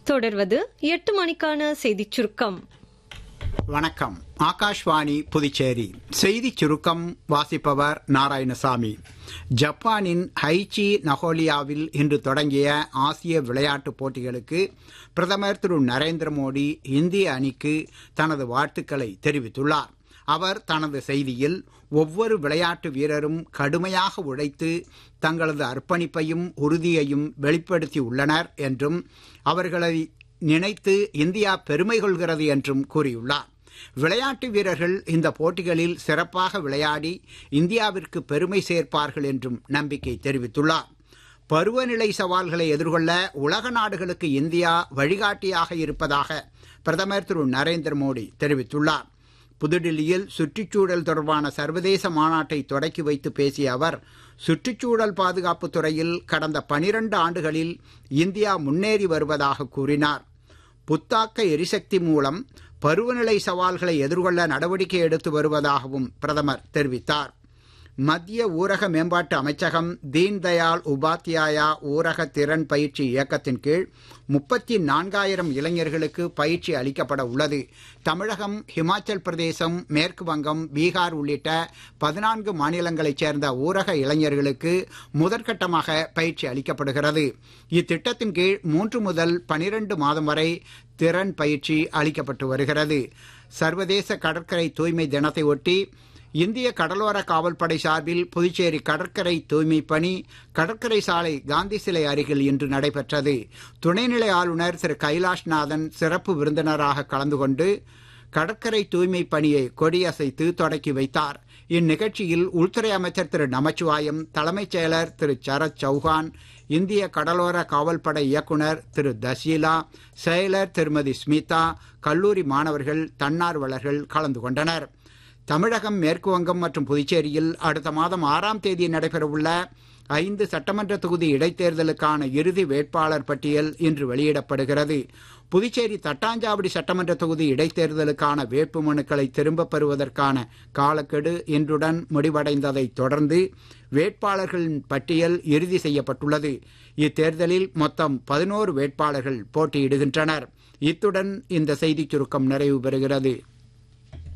தொடர்வது எட்டு மணிக்கான செய்திச் சுருக்கம் வணக்கம் ஆகாஷ்வாணி புதுச்சேரி செய்திச் சுருக்கம் வாசிப்பவர் நாராயணசாமி ஜப்பானின் ஹைச்சி நகோலியாவில் இன்று தொடங்கிய ஆசிய விளையாட்டுப் போட்டிகளுக்கு பிரதமர் திரு நரேந்திர மோடி இந்திய அணிக்கு தனது வாழ்த்துக்களை தெரிவித்துள்ளார் அவர் தனது செய்தியில் ஒவ்வொரு விளையாட்டு வீரரும் கடுமையாக உழைத்து தங்களது அர்ப்பணிப்பையும் உறுதியையும் வெளிப்படுத்தி உள்ளனர் என்றும் அவர்களை நினைத்து இந்தியா பெருமை கொள்கிறது என்றும் கூறியுள்ளார் விளையாட்டு வீரர்கள் இந்த போட்டிகளில் சிறப்பாக விளையாடி இந்தியாவிற்கு பெருமை சேர்ப்பார்கள் என்றும் நம்பிக்கை தெரிவித்துள்ளார் பருவநிலை சவால்களை எதிர்கொள்ள உலக நாடுகளுக்கு இந்தியா வழிகாட்டியாக இருப்பதாக பிரதமர் திரு நரேந்திர மோடி தெரிவித்துள்ளார் புதுடில்லியில் சுற்றுச்சூழல் தொடர்பான சர்வதேச மாநாட்டை தொடக்கி வைத்து பேசிய அவர் சுற்றுச்சூழல் பாதுகாப்பு துறையில் கடந்த பனிரண்டு ஆண்டுகளில் இந்தியா முன்னேறி வருவதாக கூறினார் புத்தாக்க எரிசக்தி மூலம் பருவநிலை சவால்களை எதிர்கொள்ள நடவடிக்கை எடுத்து வருவதாகவும் பிரதமர் தெரிவித்தார் மத்திய ஊரக மேம்பாட்டு அமைச்சகம் தீன்தயாள் உபாத்யாயா ஊரக திறன் பயிற்சி இயக்கத்தின் கீழ் முப்பத்தி நான்காயிரம் இளைஞர்களுக்கு பயிற்சி அளிக்கப்பட உள்ளது தமிழகம் ஹிமாச்சல் பிரதேசம் மேற்கு வங்கம் பீகார் உள்ளிட்ட பதினான்கு மாநிலங்களைச் சேர்ந்த ஊரக இளைஞர்களுக்கு முதற்கட்டமாக பயிற்சி அளிக்கப்படுகிறது இத்திட்டத்தின் கீழ் மூன்று முதல் பனிரெண்டு மாதம் வரை திறன் பயிற்சி அளிக்கப்பட்டு வருகிறது சர்வதேச கடற்கரை தூய்மை தினத்தை ஒட்டி இந்திய கடலோர காவல்படை சார்பில் புதுச்சேரி கடற்கரை தூய்மை பணி கடற்கரை சாலை காந்தி சிலை அருகில் இன்று நடைபெற்றது துணைநிலை ஆளுநர் திரு கைலாஷ்நாதன் சிறப்பு விருந்தினராக கலந்து கொண்டு கடற்கரை தூய்மை பணியை கொடியசைத்து தொடக்கி வைத்தார் இந்நிகழ்ச்சியில் உள்துறை அமைச்சர் திரு நமச்சிவாயம் தலைமைச் செயலர் திரு சரத் சௌஹான் இந்திய கடலோர காவல்படை இயக்குனர் திரு தசீலா செயலர் திருமதி ஸ்மிதா கல்லூரி மாணவர்கள் தன்னார்வலர்கள் கலந்து கொண்டனர் தமிழகம் மேற்கு வங்கம் மற்றும் புதுச்சேரியில் அடுத்த மாதம் ஆறாம் தேதி நடைபெறவுள்ள ஐந்து சட்டமன்ற தொகுதி இடைத்தேர்தலுக்கான இறுதி வேட்பாளர் பட்டியல் இன்று வெளியிடப்படுகிறது புதுச்சேரி தட்டாஞ்சாவடி சட்டமன்ற தொகுதி இடைத்தேர்தலுக்கான வேட்பு மனுக்களை திரும்பப் பெறுவதற்கான காலக்கெடு இன்றுடன் முடிவடைந்ததை தொடர்ந்து வேட்பாளர்களின் பட்டியல் இறுதி செய்யப்பட்டுள்ளது இத்தேர்தலில் மொத்தம் பதினோரு வேட்பாளர்கள் போட்டியிடுகின்றனர் இத்துடன் இந்த செய்திச் சுருக்கம் நிறைவு பெறுகிறது